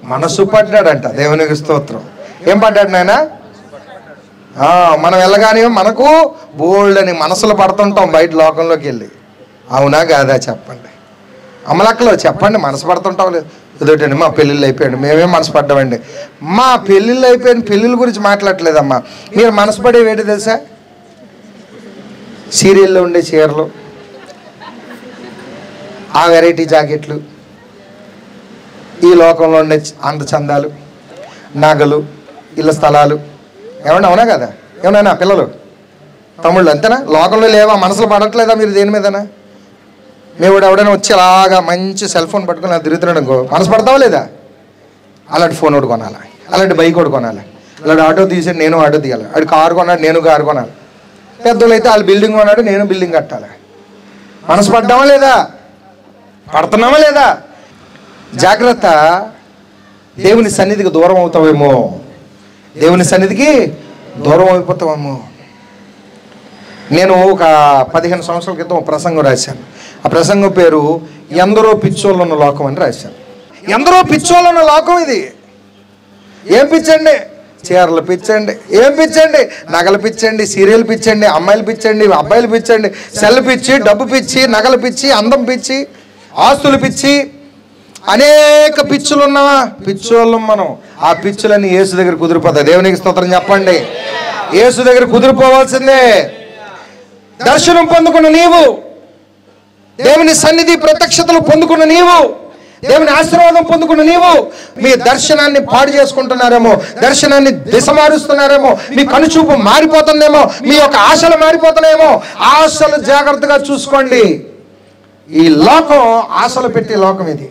మనసు పడ్డాడంట దేవునికి స్తోత్రం ఏం పడ్డాడు నాయన ఆ, మనం వెళ్ళగానే మనకు బోల్డ్ అని మనసులో పడుతుంటాం బయట లోకంలోకి వెళ్ళి అవునా కాదా చెప్పండి అమలక్కలో చెప్పండి మనసు పడుతుంటాం లేదు ఎదుటండి మా పెళ్ళిళ్ళు అయిపోయాడు మేమేం మనసు పడ్డామండి మా పెళ్ళిళ్ళు అయిపోయిన పెళ్ళిళ్ళ గురించి మాట్లాడలేదమ్మా మీరు మనసు పడేవి ఏంటి తెలుసా సీరియల్లో ఉండే చీరలు ఆ వెరైటీ జాకెట్లు ఈ లోకంలో ఉండే అంత చందాలు నగలు ఇళ్ళ స్థలాలు ఏమన్నా అవునా కదా ఏమన్నా పిల్లలు తమ్ముళ్ళు అంతేనా లోకంలో లేవా మనసులో పడట్లేదా మీరు దేని మీదనా మేము ఎవడైనా వచ్చి అలాగా మంచి సెల్ ఫోన్ పట్టుకుని అలా తిరుగుతున్నాడు అనుకో మనసు పడతావా లేదా అలాంటి ఫోన్ ఒకటి కొనాలి అలాంటి బైక్ ఒకటి కొనాలి అలాంటి ఆటో తీసాడు నేను ఆటో తీయాలి ఆడు కారు కొన్నాడు నేను కారు కొనాలి పెద్దోళ్ళు అయితే వాళ్ళు బిల్డింగ్ కొన్నాడు నేను బిల్డింగ్ కట్టాలి మనసు పడ్డామా లేదా పడుతున్నామా లేదా జాగ్రత్త దేవుని సన్నిధికి దూరం అవుతావేమో దేవుని సన్నిధికి దూరం అయిపోతావేమో నేను ఒక పదిహేను సంవత్సరాల క్రితం ఒక ప్రసంగం రాశాను ఆ ప్రసంగం పేరు ఎందరో పిచ్చోళ్ళు ఉన్న లోకం అని రాశాను ఎందరో పిచ్చోళ్ళు ఉన్న లోకం ఇది ఏం పిచ్చండి చీరలు పిచ్చండి ఏం పిచ్చండి నగలు పిచ్చండి సీరియల్ పిచ్చండి అమ్మాయిలు పిచ్చండి అబ్బాయిలు పిచ్చండి సెల్ పిచ్చి డబ్బు పిచ్చి నగలు పిచ్చి అందం పిచ్చి ఆస్తులు పిచ్చి అనేక పిచ్చులు ఉన్నావా పిచ్చోళ్ళం మనం ఆ పిచ్చులన్నీ యేసు దగ్గర కుదిరిపోతాయి దేవునికి స్తోత్రం చెప్పండి యేసు దగ్గర కుదిరిపోవాల్సిందే దర్శనం పొందుకున్న నీవు దేవుని సన్నిధి ప్రత్యక్షతలు పొందుకున్న నీవు దేవుని ఆశీర్వాదం పొందుకున్న నీవు మీ దర్శనాన్ని పాడు చేసుకుంటున్నారేమో దర్శనాన్ని దిశ మారుస్తున్నారేమో మీ కనుచూపు మారిపోతుందేమో మీ యొక్క ఆశలు మారిపోతున్నాయేమో ఆశలు జాగ్రత్తగా చూసుకోండి ఈ లోకం ఆశలు పెట్టే లోకం ఇది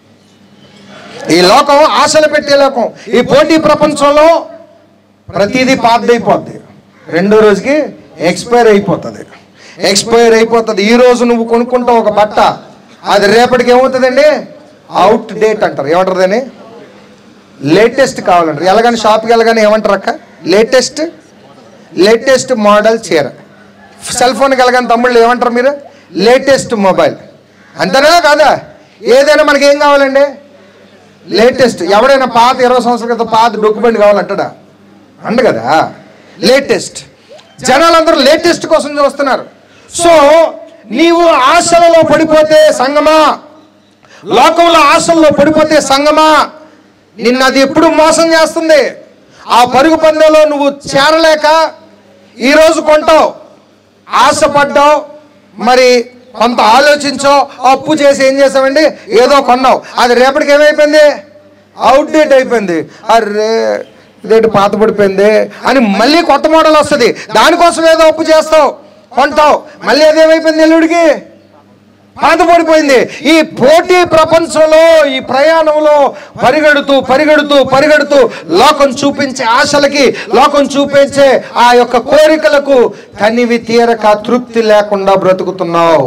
ఈ లోకం ఆశలు పెట్టే లోకం ఈ పోటీ ప్రపంచంలో ప్రతిదీ పాతదైపోద్ది రెండో రోజుకి ఎక్స్పైర్ అయిపోతుంది ఎక్స్పైర్ అయిపోతుంది ఈ రోజు నువ్వు కొనుక్కుంటావు ఒక బట్ట అది రేపటికి ఏమవుతుందండి అవుట్ డేట్ అంటారు ఏమంటారు దాన్ని లేటెస్ట్ కావాలంటారు ఎలాగని షాప్కి వెళ్ళగానే ఏమంటారు అక్క లేటెస్ట్ లేటెస్ట్ మోడల్ చీర సెల్ ఫోన్కి వెళ్ళగానే తమ్ముళ్ళు ఏమంటారు మీరు లేటెస్ట్ మొబైల్ అంతేనా కాదా ఏదైనా మనకి ఏం కావాలండి లేటెస్ట్ ఎవడైనా పాత ఇరవై సంవత్సరాల క్రితం పాత డొక్యుమెంట్ కావాలంటాడా అండ కదా లేటెస్ట్ జనాలందరూ లేటెస్ట్ కోసం చూస్తున్నారు సో నీవు ఆశలలో పడిపోతే సంగమా లోకంలో ఆశల్లో పడిపోతే సంగమా నిన్ను అది ఎప్పుడు మోసం చేస్తుంది ఆ పరుగు పందెంలో నువ్వు చేరలేక ఈరోజు కొంటావు ఆశపడ్డావు మరి కొంత ఆలోచించో అప్పు చేసి ఏం చేసావండి ఏదో కొన్నావు అది రేపటికి ఏమైపోయింది అవుట్డేట్ అయిపోయింది అరే ఇదేంటి పాత పడిపోయింది అని మళ్ళీ కొత్త మోడల్ వస్తుంది దానికోసం ఏదో అప్పు చేస్తావు కొంటావు మళ్ళీ అదేమైపోయింది ఎల్లుడికి పాత పడిపోయింది ఈ పోటీ ప్రపంచంలో ఈ ప్రయాణంలో పరిగెడుతూ పరిగెడుతూ పరిగెడుతూ లోకం చూపించే ఆశలకి లోకం చూపించే ఆ యొక్క కోరికలకు తనివి తీరక తృప్తి లేకుండా బ్రతుకుతున్నావు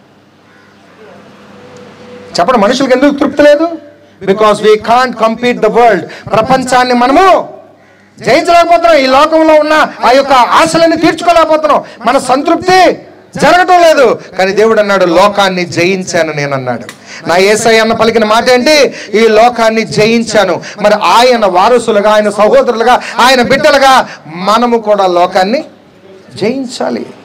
చెప్పండి మనుషులకు ఎందుకు తృప్తి లేదు because we can't compete the world ప్రపంచాన్ని మనము జయించలేకపోతున్నాం ఈ లోకంలో ఉన్న ఆ యొక్క ఆశలన్నీ తీర్చుకోలేకపోతున్నాం మన సంతృప్తి జరగటం లేదు కానీ దేవుడు అన్నాడు లోకాన్ని జయించాను నేను అన్నాడు నా ఏసై అన్న పలికిన మాట ఏంటి ఈ లోకాన్ని జయించాను మరి ఆయన వారసులుగా ఆయన సహోదరులుగా ఆయన బిడ్డలుగా మనము కూడా లోకాన్ని జయించాలి